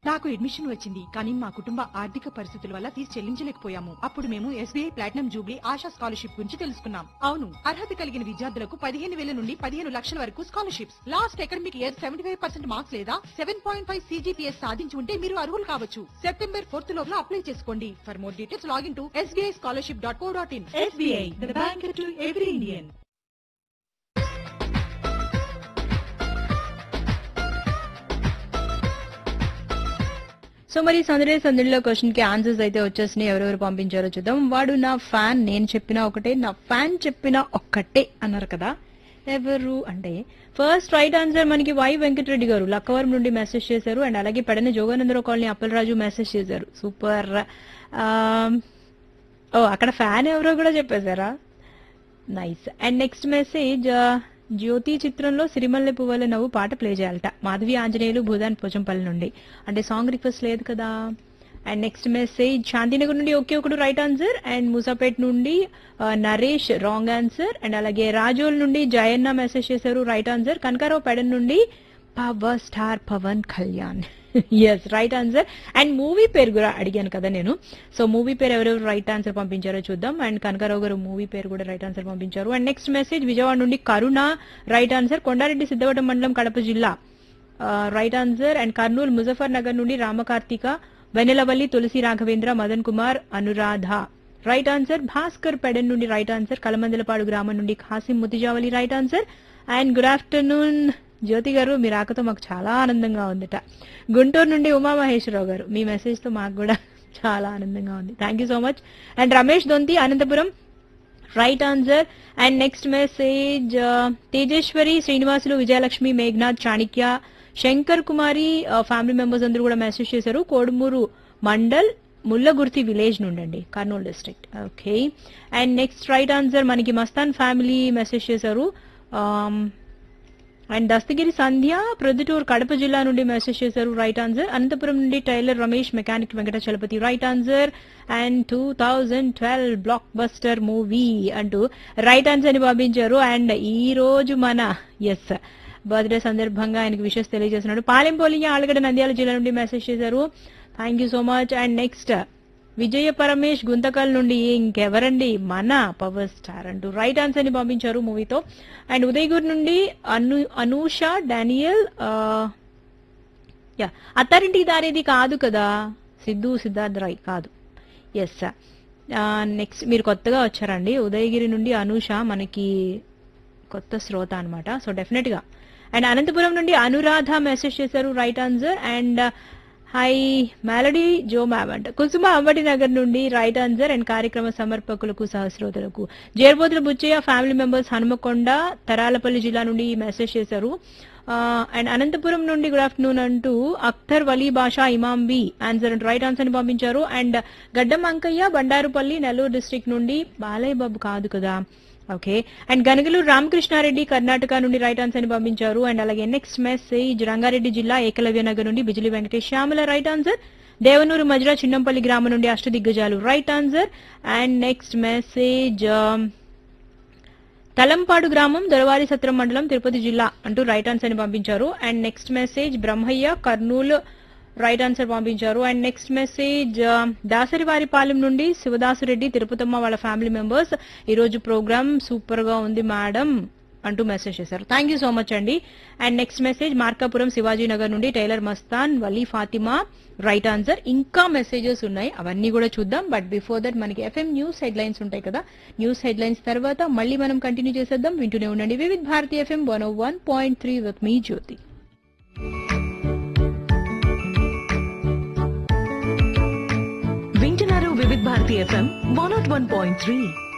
నాకు అడ్మిషన్ వచ్చింది కానీ మా కుటుంబ ఆర్థిక పరిస్థితుల వల్ల ఫీజు చెల్లించలేకపోయాము అప్పుడు మేము SBI platinum jubilee Asha scholarship గురించి తెలుసుకున్నాం అవును అర్హత కలిగిన విద్యార్థులకు పదిహేను వేల నుండి పదిహేను లక్షల వరకు scholarships last academic year seventy five percent marks లేదా సెవెన్ పాయింట్ ఫైవ్ సీజీపీఎస్ సాధించి ఉంటే మీరు అర్హులు కావచ్చు సెప్టెంబర్ ఫోర్త్ లోపల అప్లై చేసుకోండి for more details login to SBI scholarship dot co dot in SBI the bank to every Indian so మరి సందడి సందడిలో క్వశ్చన్ కి ఆన్సర్స్ అయితే వచ్చేసినాయి ఎవరెవరు పంపించారో చూద్దాం వాడు నా ఫ్యాన్ నేను చెప్పిన ఒకటే నా ఫ్యాన్ చెప్పిన ఒక్కటే అన్నారు కదా ఎవరు అంటే ఫస్ట్ రైట్ ఆన్సర్ మనకి వై వెంకటరెడ్డి గారు లక్కవరం నుండి మెసేజ్ చేశారు అండ్ అలాగే పెడన జోగానందరావు కాలనీ అప్పలరాజు మెసేజ్ చేశారు సూపర్ ఓ అక్కడ ఫ్యాన్ ఎవరో కూడా చెప్పేశారా nice and next message Jyothi చిత్రంలో సిరిమల్లె పువ్వుల నవ్వు పాట ప్లే చేయాలట మాధవి ఆంజనేయులు భూదాన్ పోచంపల్లి నుండి అంటే సాంగ్ రిక్వెస్ట్ లేదు కదా అండ్ నెక్స్ట్ మెసేజ్ శాంతినగర్ నుండి ఒకే ఒకడు రైట్ ఆన్సర్ అండ్ మూసాపేట్ నుండి ఆ, నరేష్ రాంగ్ ఆన్సర్ అండ్ అలాగే రాజోల్ నుండి జయన్న మెసేజ్ చేశారు రైట్ ఆన్సర్ కనకారావు పెడన్ నుండి power star Pawan Kalyan yes right answer and movie పేరు కూడా అడిగాను కదా నేను సో మూవీ పేరు ఎవరెవరు రైట్ ఆన్సర్ పంపించారో చూద్దాం అండ్ కనకారావు గారు మూవీ పేరు కూడా రైట్ ఆన్సర్ పంపించారు అండ్ నెక్స్ట్ మెసేజ్ విజయవాడ నుండి కరుణ రైట్ ఆన్సర్ కొండారెడ్డి సిద్ధవటం మండలం కడప జిల్లా right answer and Kurnool Muzaffar Nagar నుండి రామకార్తిక వెనెలవల్లి తులసి రాఘవేంద్ర మదన్ కుమార్ అనురాధ రైట్ ఆన్సర్ భాస్కర్ పెడన్ నుండి రైట్ ఆన్సర్ కలమందలపాడు గ్రామం నుండి Khasim Mutijavali right answer and good afternoon Jyothi గారు మీ రాకతో మాకు చాలా ఆనందంగా ఉందట గుంటూరు నుండి ఉమామహేశ్వరరావు గారు మీ మెసేజ్ తో మాకు కూడా చాలా ఆనందంగా ఉంది thank you so much and Ramesh Donthi Anantapuram right answer and next message Tejeswari Srinivasulu Vijayalakshmi Meghanath Chanikya Shankar Kumari family members అందరూ కూడా మెసేజ్ చేశారు కోడుమూరు మండల్ ముల్లగుర్తి విలేజ్ నుండండి Kurnool district okay and next right answer మనకి మస్తాన్ ఫ్యామిలీ మెసేజ్ చేశారు Um, అండ్ దస్తగిరి సంధ్య ప్రొద్దుటూరు కడప జిల్లా నుండి మెసేజ్ చేశారు రైట్ ఆన్సర్ అనంతపురం నుండి tailor Ramesh mechanic Venkatachalapathi right answer and two thousand twelve blockbuster movie అంటూ రైట్ ఆన్సర్ ని పంపించారు అండ్ ఈ రోజు మన ఎస్ బర్త్డే సందర్భంగా ఆయనకి విషెస్ తెలియజేస్తున్నాడు పాలెంపోలియ ఆలగడ్డ నంద్యాల జిల్లా నుండి మెసేజ్ చేశారు thank you so much and next Vijaya Paramesh Guntakal నుండి ఇంకెవరండి మన పవర్ స్టార్ అంటూ రైట్ ఆన్సర్ ని పంపించారు మూవీతో అండ్ ఉదయగూర్ నుండి అను అనూష డానియల్ ఆ, యా అత్తారింటికి దారేది కాదు కదా సిద్ధు సిద్ధార్థ్ రాయ్ కాదు ఎస్ నెక్స్ట్ మీరు కొత్తగా వచ్చారండి ఉదయగిరి నుండి అనూష మనకి కొత్త శ్రోత అన్నమాట సో డెఫినెట్ గా అండ్ అనంతపురం నుండి అనురాధ మెసేజ్ చేశారు right answer and hi melody Jo ma'am అంట కుసుమ అంబటి నగర్ నుండి రైట్ ఆన్సర్ అండ్ కార్యక్రమ సమర్పకులకు సహస్రోతులకు జేర్బోతుల బుచ్చయ్య ఫ్యామిలీ మెంబర్స్ హనుమకొండ తరాలపల్లి జిల్లా నుండి మెసేజ్ చేశారు అండ్ అనంతపురం నుండి గుడ్ ఆఫ్టర్నూన్ అంటూ Akhtar Vali Basha Imam B answer and right answer ని పంపించారు అండ్ గడ్డం అంకయ్య బండారుపల్లి నెల్లూరు డిస్ట్రిక్ట్ నుండి బాలయ్య బాబు కాదు కదా ఓకే అండ్ గనగలూరు రామకృష్ణారెడ్డి కర్ణాటక నుండి రైట్ ఆన్సర్ ని పంపించారు అండ్ అలాగే నెక్స్ట్ మెసేజ్ రంగారెడ్డి జిల్లా ఏకలవ్య నగర్ నుండి బిజిలి వెంకటేష్ శ్యామల రైట్ ఆన్సర్ దేవనూరు మజ్రా చిన్నంపల్లి గ్రామం నుండి అష్టదిగ్గజాలు right answer and next message Talampadu గ్రామం దొరవారి సత్రం మండలం తిరుపతి జిల్లా అంటూ రైట్ ఆన్సర్ ని పంపించారు and next message Brahmayya Kurnool right answer పంపించారు అండ్ నెక్స్ట్ మెసేజ్ దాసరివారిపాలెం నుండి శివదాసురెడ్డి తిరుపతమ్మ వాళ్ళ ఫ్యామిలీ మెంబర్స్ ఈ రోజు ప్రోగ్రామ్ సూపర్ గా ఉంది మేడం అంటూ మెసేజ్ చేశారు థ్యాంక్ యూ సో మచ్ అండి and next message Markapuram Shivaji Nagar నుండి tailor Mastan Vali Fatima right answer ఇంకా మెసేజెస్ ఉన్నాయి అవన్నీ కూడా చూద్దాం బట్ బిఫోర్ దట్ మనకి ఎఫ్ఎం న్యూస్ హెడ్ లైన్స్ ఉంటాయి కదా న్యూస్ హెడ్ లైన్స్ తర్వాత మళ్ళీ మనం కంటిన్యూ చేసేద్దాం వింటూనే ఉండండి Vividh Bharati FM one one point three with మీ జ్యోతి వింటున్నారు Vividh Bharati FM one not one point three